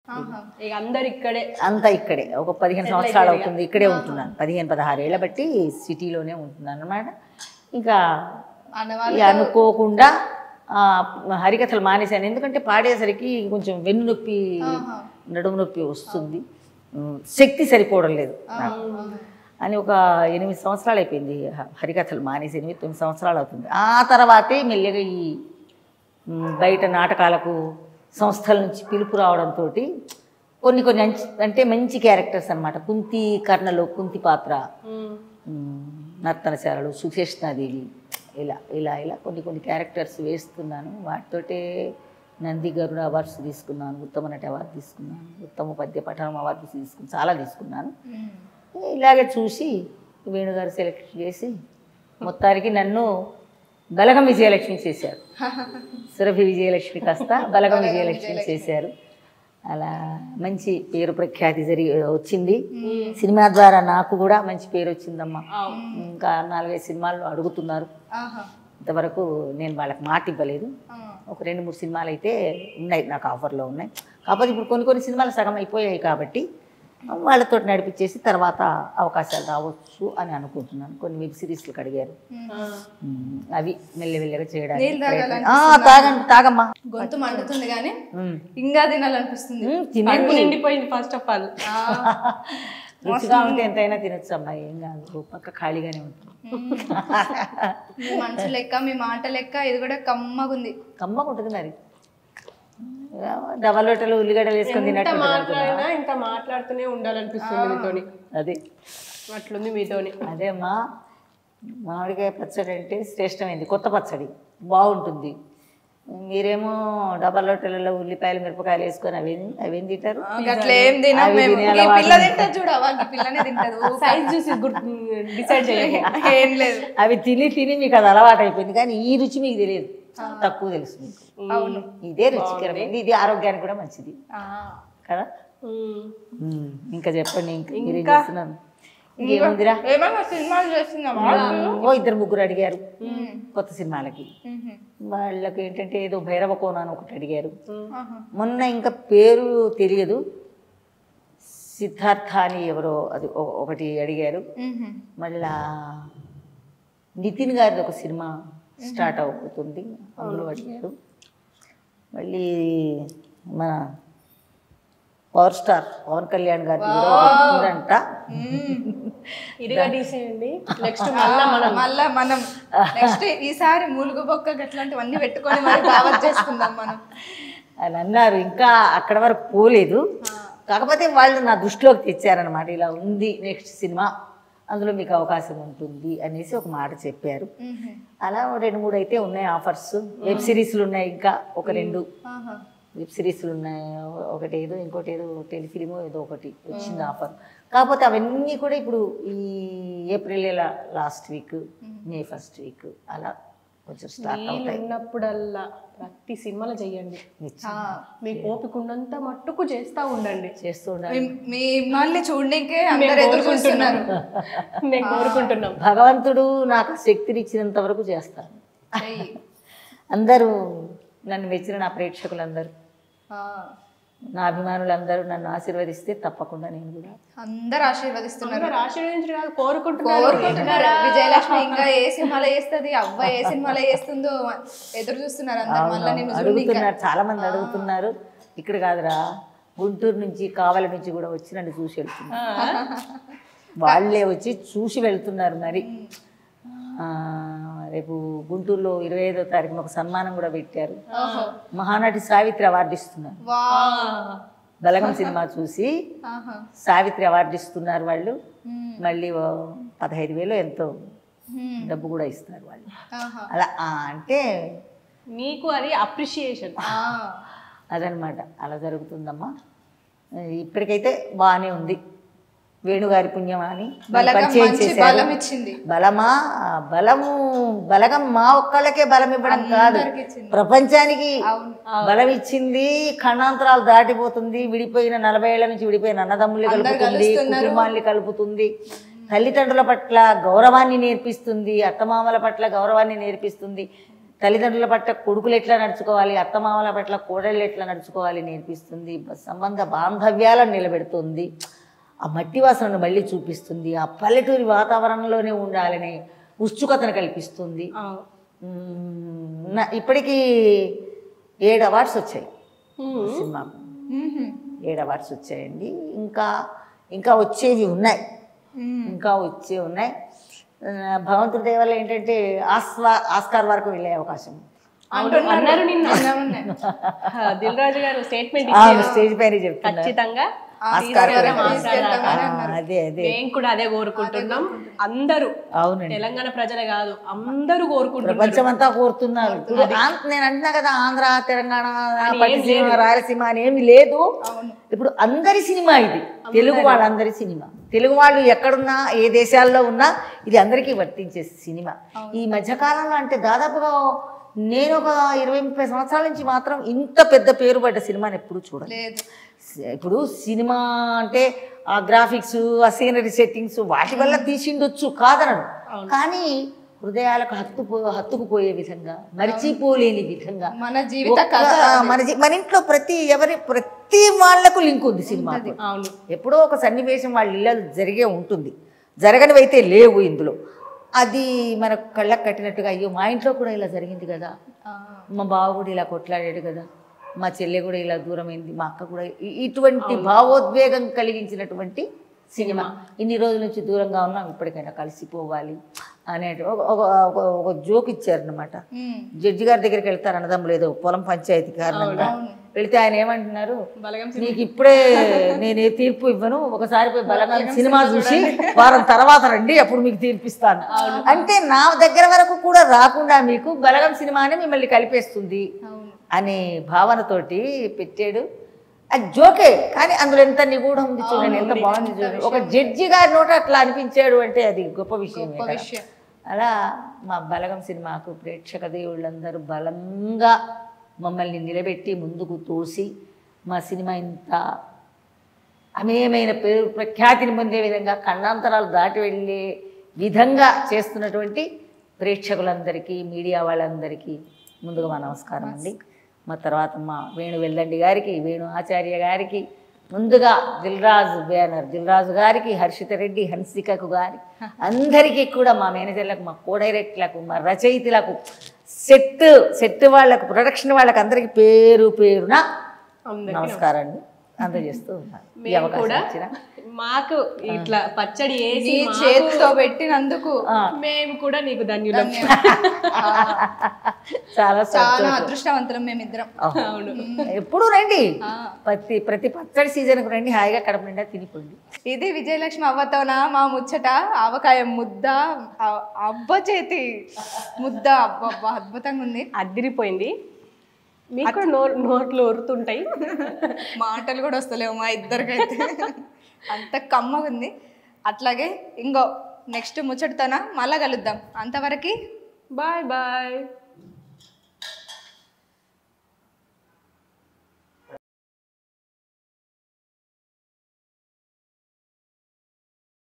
ఆహా. ఇక అందరు ఇక్కడే అంతా ఇక్కడే ఒక పదిహేను సంవత్సరాలు అవుతుంది ఇక్కడే ఉంటున్నాను పదిహేను పదహారు ఏళ్ళ బట్టి సిటీలోనే ఉంటున్నాను అనమాట ఇంకా ఆడవాళ్ళు ఇక అనుకోకుండా ఆ, హరికథలు మానేశాను ఎందుకంటే పాడేసరికి కొంచెం వెన్ను నొప్పి నడుము నొప్పి వస్తుంది ఉమ్, శక్తి సరిపోవడం లేదు నాకు అని ఒక ఎనిమిది సంవత్సరాలు అయిపోయింది హ- హరికథలు మానేసి ఎనిమిది తొమ్మిది సంవత్సరాలు అవుతుంది ఆ తర్వాతే మెల్లిగా ఈ ఉమ్, బయట నాటకాలకు సంస్థల నుంచి పిలుపు రావడంతో కొన్ని కొన్ని అంచ్- అంటే మంచి క్యారెక్టర్స్ అన్నమాట కుంతి కర్ణలో కుంతి పాత్ర ఉమ్. ఉమ్, నర్తనశాలలు సుశేషణాదేవి ఇలా ఇలా ఇలా కొన్ని కొన్ని క్యారెక్టర్స్ వేస్తున్నాను వాటితోటే నంది గరుడ అవార్డ్స్ తీసుకున్నాను ఉత్తమ నటి అవార్డు తీసుకున్నాను ఉత్తమ పద్య పఠనం అవార్డు తీసుకున్నాను చాలా తీసుకున్నాను ఉమ్. ఇలాగే చూసి వేణుగారు సెలెక్ట్ చేసి మొత్తానికి నన్ను బలగం విజయలక్ష్మి చేశారు సురభి విజయలక్ష్మి కాస్త బలగం విజయలక్ష్మి చేశారు అలా మంచి పేరు ప్రఖ్యాతి జరిగి వచ్చింది సినిమా ద్వారా నాకు కూడా మంచి పేరు వచ్చిందమ్మా ఇంకా నాలుగైదు సినిమాలు అడుగుతున్నారు ఆహా. ఇంతవరకు నేను వాళ్ళకి మాట ఇవ్వలేదు ఆ. ఒక రెండు మూడు సినిమాలు అయితే ఉన్నాయి నాకు ఆఫర్లో ఉన్నాయి కాకపోతే ఇప్పుడు కొన్ని కొన్ని సినిమాలు సగం అయిపోయాయి కాబట్టి వాళ్ళతో నడిపించేసి తర్వాత అవకాశాలు రావచ్చు అని అనుకుంటున్నాను కొన్ని వెబ్ సిరీస్లకు అడిగారు ఆ. ఉమ్, అవి మెల్లమెల్లగా చేయడానికి నీళ్ళు ప్రయత్నం- ఆ, తాగండి తాగమ్మా గొంతు మండుతుంది కానీ ఉమ్. ఇంకా తినాలనిపిస్తుంది ఉమ్, కడుపు తినండి నిండిపోయింది ఫస్ట్ ఆఫ్ ఆల్ ఆ. రుచిగా ఉంటే ఎంతైనా తినొచ్చు అమ్మా ఏం కాదు ఓ పక్క ఖాళీగానే ఉంటుంది మీ మనసు లెక్క మీ మాట లెక్క ఇది కూడా కమ్మగుంది కమ్మగా ఉంటుంది మరి డబల్ రొట్టెలు ఉల్లిగడ్డలు వేసుకొని ఎంత తిన్నట్టు ఉంటుంది అనుకున్నా. మాట్లాడినా ఇంకా మాట్లాడుతూనే ఉండాలనిపిస్తుంది మీతోని అదే అట్లుంది మీతోని అదే అమ్మా మామిడికాయ పచ్చడి అంటే శ్రేష్టమైంది కొత్త పచ్చడి బాగుంటుంది మీరేమో డబల్ రొట్టెలలో ఉల్లిపాయలు మిరపకాయలు వేసుకొని అవి అవేం తింటారు అట్లా ఏం తినం అవి మేము తినే ఈ అలవాటు పిల్ల తింటది చూడవా ఈ పిల్లనే తింటది సైజ్ చూసి డిసైడ్ చేయండి ఏం లేదు అవి తిని తిని మీకు అది అలవాటు అయిపోయింది కానీ ఈ రుచి మీకు తెలియదు తక్కువ తెలుసు మీకు అవును ఇదే రుచికరమైనది ఇది ఆరోగ్యానికి కూడా మంచిది ఆ. కదా ఉమ్. ఉమ్, ఇంకా చెప్పండి ఇంకా మీరేం చేస్తున్నారు ఇంకేముందిరా ఏమన్నా సినిమాలు చేస్తున్నావా ఓ ఇద్దరు ముగ్గురు అడిగారు కొత్త సినిమాలకి మ్మ్. వాళ్ళకి ఏంటంటే ఏదో భైరవ కోన అని ఒకటి అడిగారు ఆహా. మొన్న ఇంకా పేరు తెలియదు సిద్ధార్థ అని ఎవరో అది ఒ- ఒకటి అడిగారు మ్మ్. మళ్ళా నితిన్ గారిది ఒక సినిమా స్టార్ట్ అవుతుంది అందులో అడిగారు మళ్ళీ మన పవర్ స్టార్ పవన్ కళ్యాణ్ గారిది కూడా ఒకటి ఉందంట ఇదిగా తీసేయండి నెక్స్ట్ మళ్ళా మనం మళ్ళా మనం నెక్స్ట్ ఈసారి మూలుగు బొక్క అట్లాంటివన్నీ పెట్టుకొని మరి దావత్ చేసుకుందాం మనం అని అన్నారు ఇంకా అక్కడ వరకు పోలేదు కాకపోతే వాళ్ళు నా దృష్టిలోకి తెచ్చారనమాట ఇలా ఉంది నెక్స్ట్ సినిమా అందులో మీకు అవకాశం ఉంటుంది అనేసి ఒక మాట చెప్పారు మ్మ్. అలా ఓ రెండు మూడు అయితే ఉన్నాయి ఆఫర్స్ వెబ్ సిరీస్లు ఉన్నాయి ఇంకా ఒక రెండు ఆహా. వెబ్ సిరీస్లు ఉన్నాయి ఒకటి ఏదో ఇంకోటి ఏదో టెలిఫిలిమో ఏదో ఒకటి వచ్చింది ఆఫర్ కాకపోతే అవన్నీ కూడా ఇప్పుడు ఈ April last week May first week అలా కొంచెం స్టార్ట్ వీలు అవుతాయి ఉన్నప్పుడల్లా ప్రతి సినిమాలో చెయ్యండి ఆ. మీకు ఓపిక ఉన్నంత మట్టుకు చేస్తా ఉండండి చేస్తూ ఉండాలి మీ- మీ మళ్ళీ చూడనికే అందరు ఎదురు చూస్తున్నారు మేము కోరుకుంటున్నాం భగవంతుడు నాకు శక్తిని ఇచ్చినంత వరకు చేస్తాను చెయ్యి. అందరూ నన్ను మెచ్చిన నా ప్రేక్షకులందరూ ఆ. నా అభిమానులందరూ నన్ను ఆశీర్వదిస్తే తప్పకుండా నేను కూడా అందరు ఆశీర్వదిస్తున్నారు అందరూ ఆశీర్వదించడం కాదు కోరుకుంటున్నారు కోరుకుంటున్నారు విజయలక్ష్మి ఇంకా ఏ సినిమాలో వేస్తుంది అవ్వ ఏ సినిమాలో వేస్తుందో ఎదురు చూస్తున్నారు అందరు మళ్ళీ నిన్ను చూడనిక అడుగుతున్నారు చాలా మంది అడుగుతున్నారు ఇక్కడ కాదురా గుంటూరు నుంచి కావలి నుంచి కూడా వచ్చి నన్ను చూసి వెళ్తున్నారు వాళ్ళే వచ్చి చూసి వెళ్తున్నారు మరి ఆ, రేపు గుంటూరులో ఇరవై ఐదో తారీఖున ఒక సన్మానం కూడా పెట్టారు ఓహో మహానటి సావిత్రి అవార్డు ఇస్తున్నారు వా బలగం సినిమా చూసి ఆహా. సావిత్రి అవార్డు ఇస్తున్నారు వాళ్ళు మ్మ్. మళ్ళీ ఓ పదహైదు వేలు ఎంతో మ్మ్. డబ్బు కూడా ఇస్తారు వాళ్ళు ఆహా. అలా ఆ, అంటే మీకు అది అప్రిషియేషన్ ఆ. అదనమాట అలా జరుగుతుందమ్మా ఇప్పటికైతే బాగానే ఉంది వేణుగారి పుణ్యమా అని నన్ను బలగం పరిచయం మంచి చేశారు బలం ఇచ్చింది బలమా బలము బలగం మా ఒక్కళ్ళకే బలం ఇవ్వడం కాదు అందరికి ఇచ్చింది ప్రపంచానికి అవును బలం ఇచ్చింది ఖండాంతరాలు దాటిపోతుంది విడిపోయిన నలభై ఏళ్ల నుంచి విడిపోయిన అన్నదమ్ముల్ని కలుపుతుంది కుటుంబాన్ని కలుపుతుంది తల్లిదండ్రుల పట్ల గౌరవాన్ని నేర్పిస్తుంది అత్తమామల పట్ల గౌరవాన్ని నేర్పిస్తుంది తల్లిదండ్రుల పట్ల కొడుకులు ఎట్లా నడుచుకోవాలి అత్తమామల పట్ల కోడళ్ళు ఎట్లా నడుచుకోవాలి నేర్పిస్తుంది సంబంధ బాంధవ్యాలను నిలబెడుతుంది ఆ మట్టి వాసనను మళ్ళీ చూపిస్తుంది ఆ పల్లెటూరి వాతావరణంలోనే ఉండాలనే ఉత్సుకతను కల్పిస్తుంది ఆ. మ్మ్, నా ఇప్పటికీ ఏడు అవార్డ్స్ వచ్చాయి మ్మ్. సినిమాకు మ్మ్హ. ఏడు అవార్డ్స్ వచ్చాయండి ఇంకా ఇంకా వచ్చేవి ఉన్నాయి మ్మ్. ఇంకా వచ్చే ఉన్నాయి ఆ, భగవంతుడి దయ వల్ల ఏంటంటే ఆస్వా ఆస్కార్ వరకు వెళ్ళే అవకాశం అవును, అన్నారు నిన్న నిన్న ఉన్నాయి. దిల్ రాజు గారు స్టేట్మెంట్ ఆ, ఇచ్చారు స్టేజ్ పైన చెప్తున్నారు ఖచ్చితంగా ఆస్కార్ తీసుకెళ్తాం, వరకు. ఆస్కార్ దాకా. ఆ, అదే అదే మేము కూడా అదే కోరుకుంటున్నాం అందరూ అవునండి తెలంగాణ ప్రజలే కాదు అందరూ కోరుకుంటున్నారు ప్రపంచమంతా కోరుతున్నారు ఇప్పుడు ఆంధ్ర- నేను అంటున్నా కదా ఆంధ్ర తెలంగాణ పట్టిసీమ రాయలసీమ అని ఏమి లేదు ఇప్పుడు అందరి సినిమా ఇది తెలుగు వాళ్ళందరి సినిమా తెలుగు వాళ్ళు ఎక్కడున్నా ఏ దేశాల్లో ఉన్నా ఇది అందరికీ వర్తించే సినిమా ఈ మధ్యకాలంలో అంటే దాదాపుగా నేను ఒక ఇరవై ముప్పై సంవత్సరాల నుంచి మాత్రం ఇంత పెద్ద పేరు పడ్డ సినిమాని ఎప్పుడు చూడలేదు లేదు ఇప్పుడు సినిమా అంటే ఆ గ్రాఫిక్స్ ఆ సీనరీ సెట్టింగ్స్ వాటి వల్ల తీసిండొచ్చు కాదనను కానీ హృదయాలకు హత్తు హత్తుకుపోయే విధంగా మరిచిపోలేని విధంగా మన జీవిత ఒక్క- కథ ఆ, మన జీ- మన ఇంట్లో ప్రతి ఎవరి ప్రతి వాళ్లకు లింక్ ఉంది సినిమాతో అవును ఎప్పుడో ఒక సన్నివేశం వాళ్ళ ఇళ్ళలో జరిగే ఉంటుంది జరగనివి అయితే లేవు ఇందులో అది మన కళ్ళకు కట్టినట్టుగా అయ్యో మా ఇంట్లో కూడా ఇలా జరిగింది కదా ఆ, మా బావ కూడా ఇలా కొట్లాడాడు కదా మా చెల్లె కూడా ఇలా దూరమైంది మా అక్క కూడా ఇ- ఇటువంటి భావోద్వేగం కలిగించినటువంటి సినిమా ఇన్ని రోజుల నుంచి దూరంగా ఉన్నాం ఇప్పటికైనా కలిసిపోవాలి అనే ఒక ఒక- ఒక- ఒక జోక్ ఇచ్చారనమాట మ్మ్. జడ్జి గారి దగ్గరికి వెళ్తారు అన్నదమ్ములు ఏదో పొలం పంచాయతీ కారణంగా వెళితే ఆయన ఏమంటున్నారు బలగం నీకు ఇప్పుడే నేను ఏ తీర్పు ఇవ్వను ఒకసారి పోయి బలంగా సినిమా చూసి వారం తర్వాత రండి అప్పుడు మీకు తీర్పిస్తాను అంటే నా దగ్గర వరకు కూడా రాకుండా మీకు బలగం సినిమానే మిమ్మల్ని కలిపేస్తుంది అవును అనే భావనతోటి పెట్టాడు అది జోకే కానీ అందులో ఎంత నిగూఢం ఉంది చూడండి ఎంత బాగుంది చూడండి ఒక జడ్జి గారి నోట అట్లా అనిపించాడు అంటే అది గొప్ప విషయమే గొప్ప కదా. విషయం అలా మా బలగం సినిమాకు ప్రేక్షక దేవుళ్ళందరూ బలంగా మమ్మల్ని నిలబెట్టి ముందుకు తోసి మా సినిమా ఇంత అమేయమైన పేరు ప్రఖ్యాతిని పొందే విధంగా ఖండాంతరాలు దాటి వెళ్ళే విధంగా చేస్తున్నటువంటి ప్రేక్షకులందరికీ మీడియా వాళ్ళందరికీ ముందుగా మా నమస్కారం అండి మా తర్వాత మా వేణు వెల్లండి గారికి వేణు ఆచార్య గారికి ముందుగా దిల్రాజు బ్యానర్ దిల్రాజు గారికి హర్షిత రెడ్డి హన్సికకు గారి అందరికీ కూడా మా మేనేజర్లకు మా కో డైరెక్టర్లకు మా రచయితలకు సెట్ సెట్ వాళ్ళకు ప్రొడక్షన్ వాళ్ళకి అందరికీ పేరు పేరున అందరికీ నమస్కారం అండి అందజేస్తూ ఉన్నాను ఈ మేము అవకాశం కూడా ఇచ్చిన మాకు ఇట్లా పచ్చడి వేసి నీ మాకు- చేతితో పెట్టినందుకు మేము కూడా నీకు ధన్యులం చాలా చాలా అదృష్టవంతులం మేమిద్దరం అవును ఎప్పుడు రండి ఆ. ప్రతి ప్రతి పచ్చడి సీజన్కు రండి హాయిగా కడప నిండా తినిపోండి ఇది విజయలక్ష్మి అవ్వతోనా మా ముచ్చట ఆవకాయ ముద్ద ఆ- అవ్వ చేతి ముద్ద అబ్బా అబ్బా, అద్భుతంగా ఉంది అదిరిపోయింది మీకు కూడా నోరు నోట్లు ఊరుతుంటాయి మాటలు కూడా వస్తలేవు మా ఇద్దరికైతే అంత కమ్మగా ఉంది అట్లాగే ఇంకో నెక్స్ట్ ముచ్చటతోన మళ్ళా కలుద్దాం అంతవరకు బాయ్ బాయ్